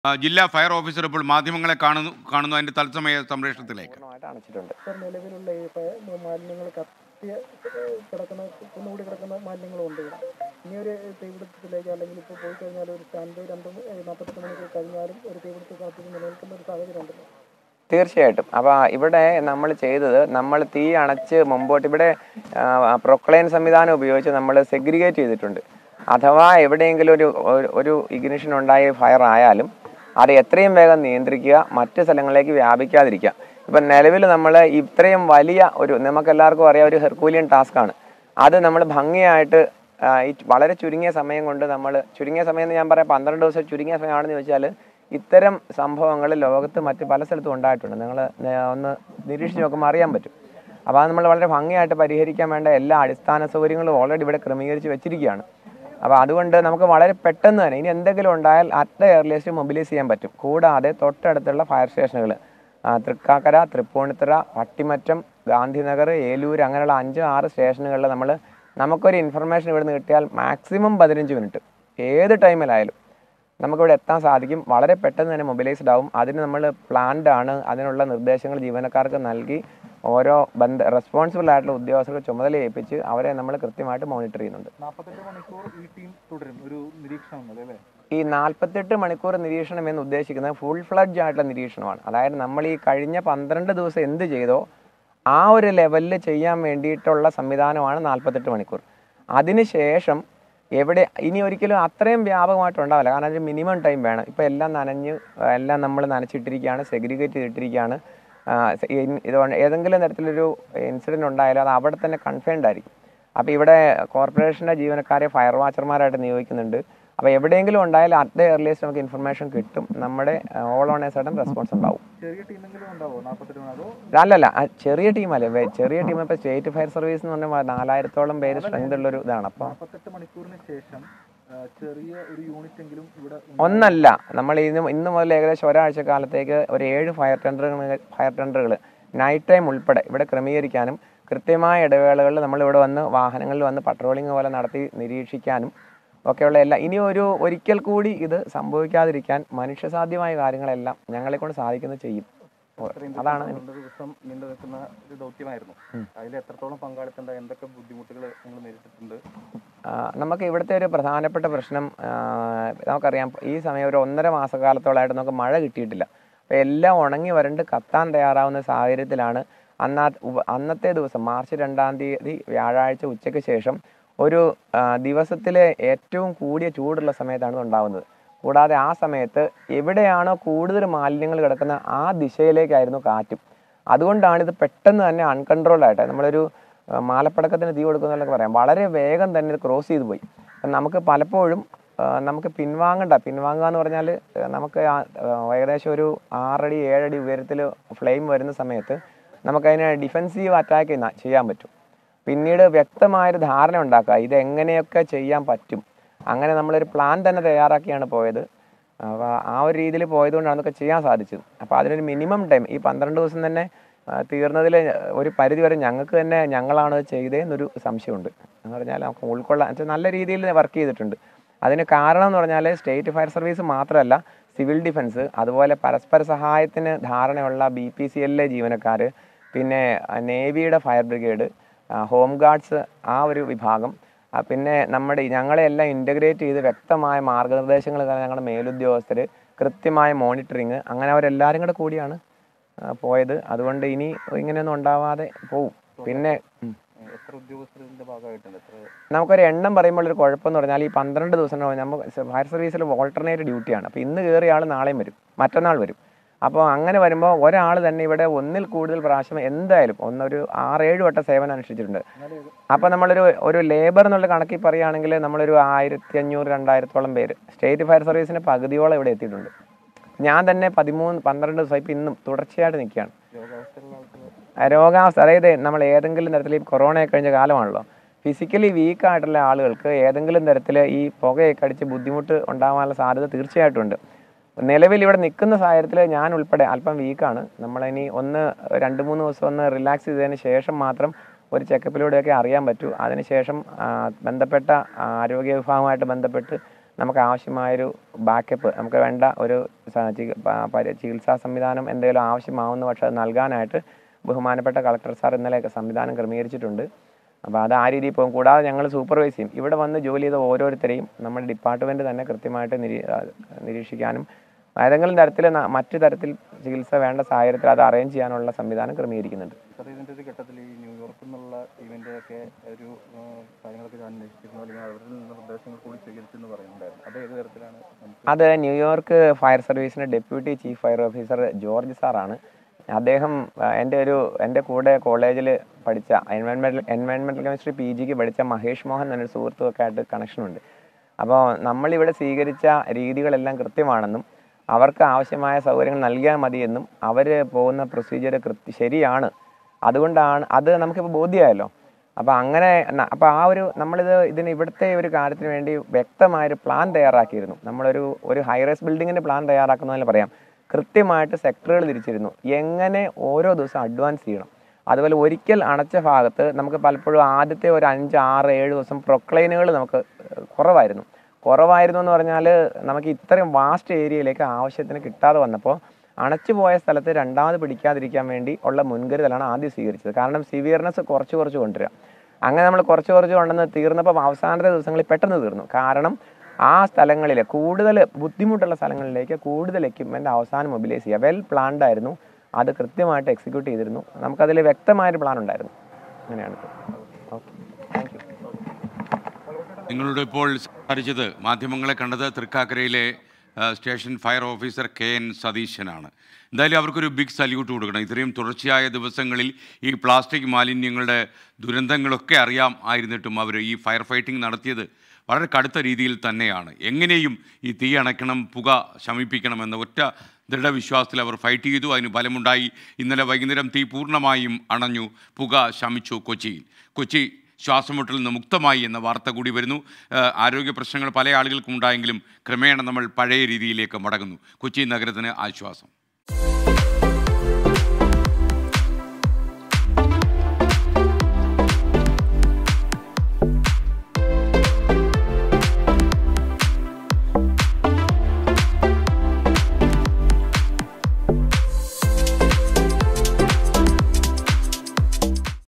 ആ, ജില്ലാ fire officer ഇപ്പോൾ മാധ്യമങ്ങളെ കാണുന്നു കാണുന്നു അതിന്റെ തത്സമയ സംപ്രേഷണത്തിലേക്ക് പൂർണ്ണമായിട്ട് അണച്ചിട്ടുണ്ട് സർ നിലവിലുള്ള ഈ പ- മാലിന്യങ്ങൾ കത്തിയ ഏഹ്, കിടക്കുന്ന കുന്നുകൂടി കിടക്കുന്ന മാലിന്യങ്ങളും ഉണ്ട് ഇവിടെ ഇനി ഒരു തീപിടുത്തത്തിലേക്ക് അല്ലെങ്കിൽ ഇപ്പോൾ പോയി കഴിഞ്ഞാൽ ഒരു സ്റ്റാൻഡ് ബൈ രണ്ട് മ- ഏഹ്, നാൽപ്പത്തെട്ട് മണിക്കൂർ കഴിഞ്ഞാലും ഒരു തീപിടുത്ത സാധ്യത നിലനിൽക്കുന്ന ഒരു സാഹചര്യം ഉണ്ടല്ലോ തീർച്ചയായിട്ടും അപ്പോൾ ഇവിടെ നമ്മൾ ചെയ്തത് നമ്മൾ തീ അണച്ച് മുമ്പോട്ട് ഇവിടെ പ്രൊക്ലൈൻ സംവിധാനം ഉപയോഗിച്ച് നമ്മൾ സെഗ്രിഗേറ്റ് ചെയ്തിട്ടുണ്ട് അഥവാ എവിടെയെങ്കിലും ഒരു ഒരു- ഒരു ഇഗ്നിഷൻ ഉണ്ടായി ഫയർ ആയാലും അത് എത്രയും വേഗം നിയന്ത്രിക്കുക മറ്റ് സ്ഥലങ്ങളിലേക്ക് വ്യാപിക്കാതിരിക്കുക ഇപ്പം നിലവിൽ നമ്മൾ ഇത്രയും വലിയ ഒരു നമുക്കെല്ലാവർക്കും അറിയാം ഒരു ഹെർക്കൂലിയൻ ടാസ്ക്കാണ് അത് നമ്മൾ ഭംഗിയായിട്ട് ആ, ഈ വളരെ ചുരുങ്ങിയ സമയം കൊണ്ട് നമ്മൾ ചുരുങ്ങിയ സമയം എന്ന് ഞാൻ പറയാം പന്ത്രണ്ട് ദിവസം ചുരുങ്ങിയ സമയമാണെന്ന് ചോദിച്ചാൽ ഇത്തരം സംഭവങ്ങൾ ലോകത്ത് മറ്റ് പല സ്ഥലത്തും ഉണ്ടായിട്ടുണ്ട് നിങ്ങൾ ഒന്ന് നിരീക്ഷിച്ച് നോക്കുമ്പോൾ അറിയാൻ പറ്റും അപ്പോൾ അത് നമ്മൾ വളരെ ഭംഗിയായിട്ട് പരിഹരിക്കാൻ വേണ്ട എല്ലാ അടിസ്ഥാന സൗകര്യങ്ങളും ഓൾറെഡി ഇവിടെ ക്രമീകരിച്ച് വെച്ചിരിക്കുകയാണ് അപ്പോൾ അതുകൊണ്ട് നമുക്ക് വളരെ പെട്ടെന്ന് തന്നെ ഇനി എന്തെങ്കിലും ഉണ്ടായാൽ അറ്റ് ദ എയർലിയസ്റ്റ് മൊബിലൈസ് ചെയ്യാൻ പറ്റും കൂടാതെ തൊട്ടടുത്തുള്ള ഫയർ സ്റ്റേഷനുകൾ തൃക്കാക്കര തൃപ്പൂണിത്തുറ പട്ടിമറ്റം ഗാന്ധിനഗർ ഏലൂർ അങ്ങനെയുള്ള അഞ്ച് ആറ് സ്റ്റേഷനുകളിൽ നമ്മൾ നമുക്കൊരു ഇൻഫർമേഷൻ ഇവിടുന്ന് കിട്ടിയാൽ മാക്സിമം പതിനഞ്ച് മിനിറ്റ് ഏത് ടൈമിലായാലും നമുക്കിവിടെ എത്താൻ സാധിക്കും വളരെ പെട്ടെന്ന് തന്നെ മൊബിലൈസ്ഡ് ആവും അതിന് നമ്മൾ പ്ലാൻഡ് ആണ് അതിനുള്ള നിർദ്ദേശങ്ങൾ ജീവനക്കാർക്ക് നൽകി ഓരോ ബന്ധ റെസ്പോൺസിബിൾ ആയിട്ടുള്ള ഉദ്യോഗസ്ഥർക്ക് ചുമതല ഏൽപ്പിച്ച് അവരെ നമ്മൾ കൃത്യമായിട്ട് മോണിറ്റർ ചെയ്യുന്നുണ്ട് നാൽപ്പത്തെട്ട് മണിക്കൂർ ഈ ടീം തുടരും ഒരു നിരീക്ഷണം മതി അല്ലേ ഈ നാൽപ്പത്തെട്ട് മണിക്കൂർ നിരീക്ഷണം എന്ന് ഉദ്ദേശിക്കുന്നത് ഫുൾ ഫ്ലഡ്ജ് ആയിട്ടുള്ള നിരീക്ഷണമാണ് അതായത് നമ്മൾ ഈ കഴിഞ്ഞ പന്ത്രണ്ട് ദിവസം എന്ത് ചെയ്തോ ആ ഒരു ലെവലിൽ ചെയ്യാൻ വേണ്ടിയിട്ടുള്ള സംവിധാനമാണ് നാൽപ്പത്തെട്ട് മണിക്കൂർ അതിനുശേഷം എവിടെ ഇനി ഒരിക്കലും അത്രയും വ്യാപകമായിട്ടുണ്ടാവില്ല കാരണം അതിന് മിനിമം ടൈം വേണം ഇപ്പോൾ എല്ലാം നനഞ്ഞ് എല്ലാം നമ്മൾ നനച്ചിട്ടിരിക്കുകയാണ് സെഗ്രിഗേറ്റ് ചെയ്തിട്ടിരിക്കുകയാണ് ആ, ഇൻ- ഇതുകൊണ്ട് ഏതെങ്കിലും തരത്തിലൊരു ഇൻസിഡൻറ്റ് ഉണ്ടായാലും അത് അവിടെ തന്നെ കൺഫൈൻഡ് ആയിരിക്കും അപ്പോൾ ഇവിടെ കോർപ്പറേഷൻ്റെ ജീവനക്കാരെ ഫയർ വാച്ചർമാരായിട്ട് നിയോഗിക്കുന്നുണ്ട് അപ്പോൾ എവിടെയെങ്കിലും ഉണ്ടായാലും അറ്റ് ദ എയർലിയസ്റ്റ് നമുക്ക് ഇൻഫർമേഷൻ കിട്ടും നമ്മുടെ all on a sudden response ഉണ്ടാവും ചെറിയ ടീമെങ്കിലും ഉണ്ടാവോ നാൽപ്പത്തെട്ട് മണി അതോ അല്ലല്ല ആ ചെറിയ ടീമല്ലേ വേ- ചെറിയ ടീം ഇപ്പോൾ സ്റ്റേറ്റ് ഫയർ സർവീസ് എന്ന് പറഞ്ഞാൽ നാലായിരത്തോളം പേര് സ്ട്രെങ്ത് ഉള്ളൊരു ഇതാണ് അപ്പോൾ നാൽപ്പത്തെട്ട് മണിക്കൂറിന് ശേഷം ആ, ചെറിയ ഒരു യൂണിറ്റ് എങ്കിലും ഇവിടെ ഒന്നല്ല നമ്മൾ ഇന്ന് ഇന്ന് മുതൽ ഏകദേശം ഒരാഴ്ച കാലത്തേക്ക് ഒരു ഏഴ് ഫയർ ടെൻഡറുകൾ ഫയർ ടെൻഡറുകൾ നൈറ്റ് ടൈം ഉൾപ്പെടെ ഇവിടെ ക്രമീകരിക്കാനും കൃത്യമായ ഇടവേളകളിൽ നമ്മൾ ഇവിടെ വന്ന് വാഹനങ്ങളിൽ വന്ന് പട്രോളിംഗ് പോലെ നടത്തി നിരീക്ഷിക്കാനും ഒക്കെയുള്ള എല്ലാ ഇനി ഒരു ഒരിക്കൽ കൂടി ഇത് സംഭവിക്കാതിരിക്കാൻ മനുഷ്യസാധ്യമായ കാര്യങ്ങളെല്ലാം ഞങ്ങളെ കൊണ്ട് സാധിക്കുന്നത് ചെയ്യും ഓ, അതാണ് എനിക്ക് പന്ത്രണ്ട് ദിവസം നീണ്ടു നിൽക്കുന്ന ഒരു ദൗത്യമായിരുന്നു അതിൽ എത്രത്തോളം പങ്കാളിത്തമുണ്ട് എന്തൊക്കെ ബുദ്ധിമുട്ടുകൾ നിങ്ങൾ നേരിട്ടിട്ടുണ്ട് ആ, നമുക്ക് ഇവിടുത്തെ ഒരു പ്രധാനപ്പെട്ട പ്രശ്നം ആ, നമുക്കറിയാം ഈ സമയം ഒരു ഒന്നര മാസക്കാലത്തോളമായിട്ട് നമുക്ക് മഴ കിട്ടിയിട്ടില്ല അപ്പോൾ എല്ലാം ഉണങ്ങി വരണ്ട് കത്താൻ തയ്യാറാവുന്ന സാഹചര്യത്തിലാണ് അന്നാ ഉപ- അന്നത്തെ ദിവസം മാർച്ച് രണ്ടാം തീയതി വ്യാഴാഴ്ച ഉച്ചയ്ക്ക് ശേഷം ഒരു ആ, ദിവസത്തിലെ ഏറ്റവും കൂടിയ ചൂടുള്ള സമയത്താണ് ഇത് ഉണ്ടാവുന്നത് കൂടാതെ ആ സമയത്ത് എവിടെയാണോ കൂടുതൽ മാലിന്യങ്ങൾ കിടക്കുന്ന ആ ദിശയിലേക്കായിരുന്നു കാറ്റും അതുകൊണ്ടാണ് ഇത് പെട്ടെന്ന് തന്നെ അൺകൺട്രോൾഡ് ആയിട്ട് നമ്മളൊരു ആ, മാലപ്പടക്കത്തിന് തീ കൊടുക്കുന്നതൊക്കെ പറയാം വളരെ വേഗം തന്നെ ഇത് ക്രോസ് ചെയ്തു പോയി അപ്പം നമുക്ക് പലപ്പോഴും ആ, നമുക്ക് പിൻവാങ്ങണ്ട പിൻവാങ്ങുക എന്ന് പറഞ്ഞാൽ നമുക്ക് ആ, ആ, ഏകദേശം ഒരു ആറടി ഏഴടി ഉയരത്തിൽ ഫ്ലെയിം വരുന്ന സമയത്ത് നമുക്കതിനെ ഡിഫെൻസീവ് അറ്റാക്ക് ചെയ്യാൻ പറ്റും പിന്നീട് വ്യക്തമായൊരു ധാരണ ഉണ്ടാക്കുക ഇത് എങ്ങനെയൊക്കെ ചെയ്യാൻ പറ്റും അങ്ങനെ നമ്മളൊരു പ്ലാൻ തന്നെ തയ്യാറാക്കിയാണ് പോയത് അപ്പോൾ ആ ഒരു രീതിയിൽ പോയതുകൊണ്ടാണ് അതൊക്കെ ചെയ്യാൻ സാധിച്ചത് അപ്പോൾ അതിനൊരു മിനിമം ടൈം ഈ പന്ത്രണ്ട് ദിവസം തന്നെ തീർന്നതിൽ ഒരു പരിധി വരെ ഞങ്ങൾക്ക് തന്നെ ഞങ്ങളാണ് ഇത് ചെയ്തതെന്നൊരു സംശയമുണ്ട് എന്ന് പറഞ്ഞാൽ നമുക്ക് ഉൾക്കൊള്ളാൻ വെച്ചാൽ നല്ല രീതിയിൽ വർക്ക് ചെയ്തിട്ടുണ്ട് അതിന് കാരണം എന്ന് പറഞ്ഞാൽ സ്റ്റേറ്റ് ഫയർ സർവീസ് മാത്രമല്ല സിവിൽ ഡിഫൻസ് അതുപോലെ പരസ്പര സഹായത്തിന് ധാരണയുള്ള ബി പി സി എല്ലിലെ ജീവനക്കാർ പിന്നെ നേവിയുടെ ഫയർ ബ്രിഗേഡ് ഹോം ഗാർഡ്സ് ആ ഒരു വിഭാഗം ആ, പിന്നെ നമ്മുടെ ഈ ഞങ്ങളെ എല്ലാം ഇൻ്റഗ്രേറ്റ് ചെയ്ത് വ്യക്തമായ മാർഗനിർദ്ദേശങ്ങൾ തരാൻ ഞങ്ങളുടെ മേലുദ്യോഗസ്ഥർ കൃത്യമായ മോണിറ്ററിങ് അങ്ങനെ അവരെല്ലാവരും കൂടെ കൂടിയാണ് ആ, പോയത് അതുകൊണ്ട് ഇനി ഇങ്ങനെയൊന്നും ഉണ്ടാവാതെ പോവും പിന്നെ ഉം. എത്ര ഉദ്യോഗസ്ഥർ ഇതിന്റെ ഭാഗമായിട്ടുണ്ട് എത്ര നമുക്കൊരു എണ്ണം പറയുമ്പോൾ ഒരു കുഴപ്പമെന്ന് പറഞ്ഞാൽ ഈ പന്ത്രണ്ട് ദിവസം നമ്മൾ ഫയർ സർവീസിൽ ഓൾട്ടർനേറ്റ് ഡ്യൂട്ടിയാണ് അപ്പോൾ ഇന്ന് കയറിയ ആൾ നാളെയും വരും മറ്റന്നാൾ വരും അപ്പോൾ അങ്ങനെ വരുമ്പോൾ ഒരാൾ തന്നെ ഇവിടെ ഒന്നിൽ കൂടുതൽ പ്രാവശ്യം എന്തായാലും ഒന്നൊരു ആറേഴ് വട്ടം സേവനം അനുഷ്ഠിച്ചിട്ടുണ്ട് അപ്പോൾ നമ്മളൊരു ഒരു ലേബർ എന്നുള്ള കണക്കിൽ പറയുകയാണെങ്കിൽ നമ്മളൊരു ആയിരത്തി അഞ്ഞൂറ് രണ്ടായിരത്തോളം പേര് സ്റ്റേറ്റ് ഫയർ സർവീസിന് പകുതിയോളം ഇവിടെ എത്തിയിട്ടുണ്ട് ഞാൻ തന്നെ പതിമൂന്ന് പന്ത്രണ്ട് ദിവസം ഇപ്പം ഇന്നും തുടർച്ചയായിട്ട് നിൽക്കുകയാണ് രോഗാവസ്ഥയുള്ള ആൾക്കാർ ആ രോഗാവസ്ഥ അതായത് നമ്മൾ ഏതെങ്കിലും തരത്തിൽ ഈ കൊറോണ കഴിഞ്ഞ കാലമാണല്ലോ ഫിസിക്കലി വീക്ക് ആയിട്ടുള്ള ആളുകൾക്ക് ഏതെങ്കിലും തരത്തിൽ ഈ പുകയൊക്കെ അടിച്ച് ബുദ്ധിമുട്ട് ഉണ്ടാകാനുള്ള സാധ്യത തീർച്ചയായിട്ടും ഉണ്ട് നിലവിൽ ഇവിടെ നിൽക്കുന്ന സാഹചര്യത്തിൽ ഞാൻ ഉൾപ്പെടെ അല്പം വീക്കാണ് നമ്മളിനി ഒന്ന് രണ്ട് മൂന്ന് ദിവസം ഒന്ന് റിലാക്സ് ചെയ്തതിന് ശേഷം മാത്രം ഒരു ചെക്കപ്പിലൂടെയൊക്കെ അറിയാൻ പറ്റൂ അതിനുശേഷം ആ, ബന്ധപ്പെട്ട ആരോഗ്യ വിഭാഗമായിട്ട് ബന്ധപ്പെട്ട് നമുക്ക് ആവശ്യമായൊരു ബാക്കപ്പ് നമുക്ക് വേണ്ട ഒരു സ- ചികി- പ- പരി- ചികിത്സാ സംവിധാനം എന്തെങ്കിലും ആവശ്യമാവുന്ന പക്ഷേ അത് നൽകാനായിട്ട് ബഹുമാനപ്പെട്ട കളക്ടർ സാർ ഇന്നലെയൊക്കെ സംവിധാനം ക്രമീകരിച്ചിട്ടുണ്ട് അപ്പോൾ അത് ആ രീതിയിൽ പോകും കൂടാതെ ഞങ്ങൾ സൂപ്പർവൈസ് ചെയ്യും ഇവിടെ വന്ന് ജോലി ചെയ്ത ഓരോരുത്തരെയും നമ്മുടെ ഡിപ്പാർട്ട്മെൻറ്റ് തന്നെ കൃത്യമായിട്ട് നിരീ ആ, നിരീക്ഷിക്കാനും ഏതെങ്കിലും തരത്തിൽ മറ്റു തരത്തിൽ ചികിത്സ വേണ്ട സാഹചര്യത്തിൽ അത് അറേഞ്ച് ചെയ്യാനുള്ള സംവിധാനം ക്രമീകരിക്കുന്നുണ്ട് സാർ ഇതിൻ്റെ ഒരു ഘട്ടത്തിൽ ഈ ന്യൂയോർക്കിൽ നിന്നുള്ള ടീമിൻ്റെ ഒക്കെ ഒരു ആ, കാര്യങ്ങളൊക്കെ ഞാൻ അന്വേഷിച്ചിരുന്നു അല്ലെങ്കിൽ അവരിൽ നിന്ന് നിർദ്ദേശങ്ങൾ കൂടി സ്വീകരിച്ചെന്ന് പറയുന്നുണ്ടായിരുന്നു അത് ഏത് തരത്തിലാണ് നമുക്ക് അത് ന്യൂയോർക്ക് ഫയർ സർവീസിൻ്റെ deputy chief fire officer George സാറാണ് അദ്ദേഹം ആ, എൻ്റെ ഒരു എൻ്റെ കൂടെ കോളേജിൽ പഠിച്ച എൻവയൺമെൻറ്റൽ എൻവയൺമെൻറ്റൽ കെമിസ്ട്രി പി ജിക്ക് പഠിച്ച മഹേഷ് മോഹൻ എന്നൊരു സുഹൃത്തുമൊക്കെ ആയിട്ട് കണക്ഷനുണ്ട് അപ്പോൾ നമ്മളിവിടെ സ്വീകരിച്ച രീതികളെല്ലാം കൃത്യമാണെന്നും അവർക്ക് ആവശ്യമായ സൗകര്യങ്ങൾ നൽകിയാൽ മതിയെന്നും അവർ പോകുന്ന പ്രൊസീജിയർ കൃത്യ ശരിയാണ് അതുകൊണ്ടാണ് അത് നമുക്കിപ്പോൾ ബോധ്യമായല്ലോ അപ്പോൾ അങ്ങനെ ന- അപ്പോൾ ആ ഒരു നമ്മളിത് ഇതിന് ഇവിടുത്തെ ഒരു കാര്യത്തിന് വേണ്ടി വ്യക്തമായൊരു പ്ലാൻ തയ്യാറാക്കിയിരുന്നു നമ്മളൊരു ഒരു ഹൈറൈസ് ബിൽഡിങ്ങിൻ്റെ പ്ലാൻ തയ്യാറാക്കുന്നതിൽ പറയാം കൃത്യമായിട്ട് സെക്ടറുകൾ തിരിച്ചിരുന്നു എങ്ങനെ ഓരോ ദിവസം അഡ്വാൻസ് ചെയ്യണം അതുപോലെ ഒരിക്കൽ അണച്ച ഭാഗത്ത് നമുക്ക് പലപ്പോഴും ആദ്യത്തെ ഒരു അഞ്ച് ആറ് ഏഴ് ദിവസം പ്രൊക്ലൈനുകൾ നമുക്ക് ഏഹ്, കുറവായിരുന്നു കുറവായിരുന്നു എന്ന് പറഞ്ഞാൽ നമുക്ക് ഇത്രയും വാസ്റ്റ് ഏരിയയിലേക്ക് ആവശ്യത്തിന് കിട്ടാതെ വന്നപ്പോൾ അണച്ചു പോയ സ്ഥലത്ത് രണ്ടാമത് പിടിക്കാതിരിക്കാൻ വേണ്ടി ഉള്ള മുൻകരുതലാണ് ആദ്യം സ്വീകരിച്ചത് കാരണം സിവിയർനെസ് കുറച്ച് കുറച്ച് കൊണ്ടുവരിക അങ്ങനെ നമ്മൾ കുറച്ച് കുറച്ച് കൊണ്ടുവന്ന് തീർന്നപ്പോൾ അവസാനത്തെ ദിവസങ്ങളിൽ പെട്ടെന്ന് തീർന്നു കാരണം ആ സ്ഥലങ്ങളിൽ കൂടുതൽ ബുദ്ധിമുട്ടുള്ള സ്ഥലങ്ങളിലേക്ക് കൂടുതൽ എക്യുപ്മെൻ്റ് അവസാനം മൊബിലൈസ് ചെയ്യുക വെൽ പ്ലാൻഡ് ആയിരുന്നു അത് കൃത്യമായിട്ട് എക്സിക്യൂട്ട് ചെയ്തിരുന്നു നമുക്കതിൽ വ്യക്തമായൊരു പ്ലാൻ ഉണ്ടായിരുന്നു അങ്ങനെയാണ് ഓക്കെ താങ്ക് യു നിങ്ങളോട് ഇപ്പോൾ സംസാരിച്ചത് മാധ്യമങ്ങളെ കണ്ടത് തൃക്കാക്കരയിലെ ആ, station fire officer K N സതീശനാണ് എന്തായാലും അവർക്കൊരു ബിഗ് സല്യൂട്ട് കൊടുക്കണം ഇത്രയും തുടർച്ചയായ ദിവസങ്ങളിൽ ഈ പ്ലാസ്റ്റിക് മാലിന്യങ്ങളുടെ ദുരന്തങ്ങളൊക്കെ അറിയാം ആയിരുന്നിട്ടും അവർ ഈ ഫയർ ഫൈറ്റിംഗ് നടത്തിയത് വളരെ കടുത്ത രീതിയിൽ തന്നെയാണ് എങ്ങനെയും ഈ തീ അണയ്ക്കണം പുക ശമിപ്പിക്കണമെന്ന ഒറ്റ ദൃഢവിശ്വാസത്തിൽ അവർ ഫൈറ്റ് ചെയ്തു അതിന് ഫലമുണ്ടായി ഇന്നലെ വൈകുന്നേരം തീ പൂർണ്ണമായും അണഞ്ഞു പുക ശമിച്ചു കൊച്ചിയിൽ കൊച്ചി ശ്വാസമുട്ടലിൽ നിന്ന് മുക്തമായി എന്ന വാർത്ത കൂടി വരുന്നു ഏഹ് ആരോഗ്യ പ്രശ്നങ്ങൾ പല ആളുകൾക്കും ഉണ്ടായെങ്കിലും ക്രമേണ നമ്മൾ പഴയ രീതിയിലേക്ക് മടങ്ങുന്നു കൊച്ചി നഗരത്തിന് ആശ്വാസം